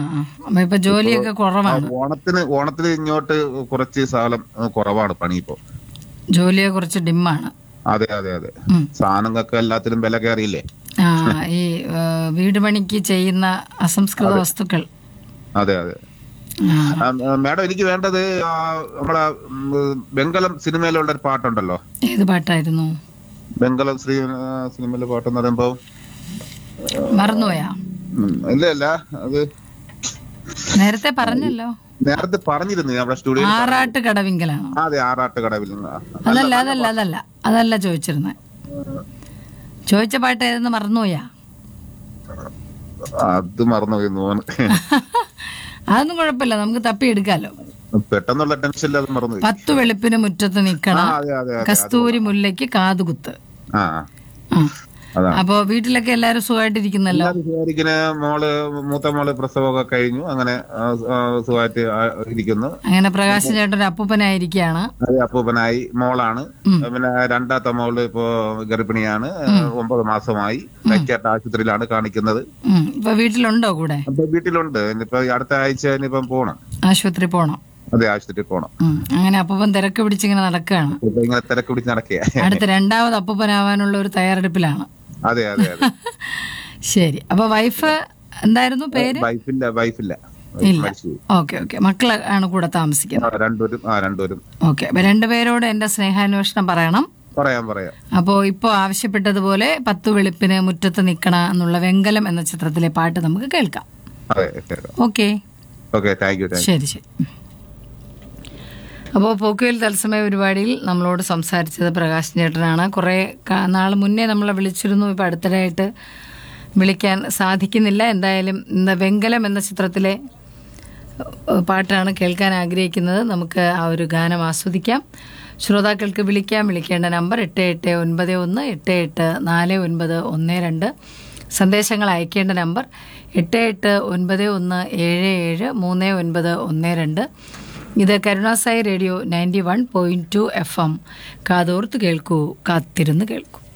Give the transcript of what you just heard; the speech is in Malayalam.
ആ. അപ്പൊ ഇപ്പൊ ജോലിയൊക്കെ ആ, കുറവാണ് ഓണത്തിന് ഓണത്തിന് ഇങ്ങോട്ട് കുറച്ച് ശകലം ആ, കുറവാണ് പണി ഇപ്പോ ജോലിയെ കുറിച്ച് ഡിമ്മാണ് അതെ അതെ അതെ ഉം. സാധനങ്ങൾക്ക് എല്ലാത്തിനും വില കയറിയില്ലേ ആ ഈ ആ, വീട് പണിക്ക് ചെയ്യുന്ന അസംസ്കൃത വസ്തുക്കൾ അതെ അതെ ആ, ആ, ആ, മാഡം എനിക്ക് വേണ്ടത് ആ, നമ്മളെ ഉം, വെങ്കലം സിനിമയിലുള്ള ഒരു പാട്ടുണ്ടല്ലോ ഏത് പാട്ടായിരുന്നു വെങ്കലം ശ്രീ ആ, സിനിമയിലെ പാട്ടെന്ന് പറയുമ്പോ മറന്നുപോയാ ഉം, ഇല്ല ഇല്ല അത് നേരത്തെ പറഞ്ഞല്ലോ നേരത്തെ പറഞ്ഞിരുന്നു നമ്മുടെ സ്റ്റുഡിയോ ആറാട്ട് കടവിങ്കലാണോ അതെ ആറാട്ട് കടവിൽ നിന്ന്. അതല്ല അതല്ല അതല്ല അതല്ല ചോദിച്ചിരുന്നത് ചോദിച്ച പാട്ട് ഏതെന്ന് മറന്നുപോയാ അത് മറന്നുപോയി തോന്നുന്നു അതൊന്നും കുഴപ്പമില്ല നമുക്ക് തപ്പി എടുക്കാലോ പെട്ടെന്നുള്ള ടെൻഷനിൽ അത് മറന്നുപോയി പത്തു വെളുപ്പിന് മുറ്റത്ത് നിക്കണം ആ, അതെ അതെ അതെ കസ്തൂരി മുല്ലയ്ക്ക് കാതുകുത്ത് ആ ആ. അതാണ് അപ്പോ വീട്ടിലൊക്കെ എല്ലാരും സുഖമായിട്ടിരിക്കുന്നല്ലോ എല്ലാവരും സുഖമായിരിക്കുന്ന മോള് മൂത്ത മോള് പ്രസവമൊക്കെ കഴിഞ്ഞു അങ്ങനെ ആ, ആ, സുഖമായിട്ട് ആ, ഇരിക്കുന്നു അങ്ങനെ പ്രകാശൻ ചേട്ടൻ അപ്പൂപ്പനായിരിക്കുകയാണ് അത് അപ്പൂപ്പനായി മോളാണ് ഉം. പിന്നെ രണ്ടാമത്തെ മോള് ഇപ്പോ ഗർഭിണിയാണ് ഒമ്പത് മാസമായി കൈക്കാട്ട് ആശുപത്രിയിലാണ് കാണിക്കുന്നത് ഉം. ഇപ്പൊ വീട്ടിലുണ്ടോ കൂടെ അപ്പൊ വീട്ടിലുണ്ട് ഇനിയിപ്പോ ഈ അടുത്ത ആഴ്ച ഇനിയിപ്പം പോണം ആശുപത്രി പോണം അതെ ആശുപത്രിയിൽ പോണം ഉം. അങ്ങനെ അപ്പൂപ്പൻ തിരക്ക് പിടിച്ചിങ്ങനെ നടക്കുകയാണ് ഇപ്പൊ ഇങ്ങനെ തിരക്ക് പിടിച്ച് നടക്കുക അടുത്ത രണ്ടാമത് അപ്പൂപ്പനാവാനുള്ള ഒരു തയ്യാറെടുപ്പിലാണ് അതെ അതെ അതെ ശരി അപ്പൊ വൈഫ് എന്തായിരുന്നു പേര് വൈഫില്ല വൈഫില്ല ഇല്ല മരിച്ചു ഓക്കെ ഓക്കെ മക്കള് ആണ് കൂടെ താമസിക്കുന്നത് ആ, രണ്ടുപേരും ആ രണ്ടുപേരും ഓക്കെ അപ്പൊ രണ്ടുപേരോട് എന്റെ സ്നേഹാന്വേഷണം പറയണം പറയാം പറയാം അപ്പോൾ ഇപ്പോൾ ആവശ്യപ്പെട്ടതുപോലെ പത്തു വെളുപ്പിന് മുറ്റത്ത് നിൽക്കണ എന്നുള്ള വെങ്കലം എന്ന ചിത്രത്തിലെ പാട്ട് നമുക്ക് കേൾക്കാം അതെ okay okay thank you thank ശരി ശരി അപ്പോൾ പോക്കുവൽ തത്സമയ പരിപാടിയിൽ നമ്മളോട് സംസാരിച്ചത് പ്രകാശ് ചേട്ടനാണ് കുറേ കാ- നാൾ മുന്നേ നമ്മളെ വിളിച്ചിരുന്നു ഇപ്പോൾ അടുത്തിടെയായിട്ട് വിളിക്കാൻ സാധിക്കുന്നില്ല എന്തായാലും ഇന്ന് വെങ്കലം എന്ന ചിത്രത്തിലെ ഏഹ്, പാട്ടാണ് കേൾക്കാൻ ആഗ്രഹിക്കുന്നത് നമുക്ക് ആ ഒരു ഗാനം ആസ്വദിക്കാം ശ്രോതാക്കൾക്ക് വിളിക്കാം വിളിക്കേണ്ട നമ്പർ എട്ട് എട്ട് ഒൻപത് ഒന്ന് എട്ട് എട്ട് നാല് ഒൻപത് ഒന്ന് രണ്ട് സന്ദേശങ്ങൾ അയക്കേണ്ട നമ്പർ എട്ട് എട്ട് ഒൻപത് ഒന്ന് ഏഴ് ഏഴ് മൂന്ന് ഒൻപത് ഒന്ന് രണ്ട് ഇത് Karunasai radio ninety one point two F M കാതോർത്ത് കേൾക്കൂ കാത്തിരുന്ന് കേൾക്കൂ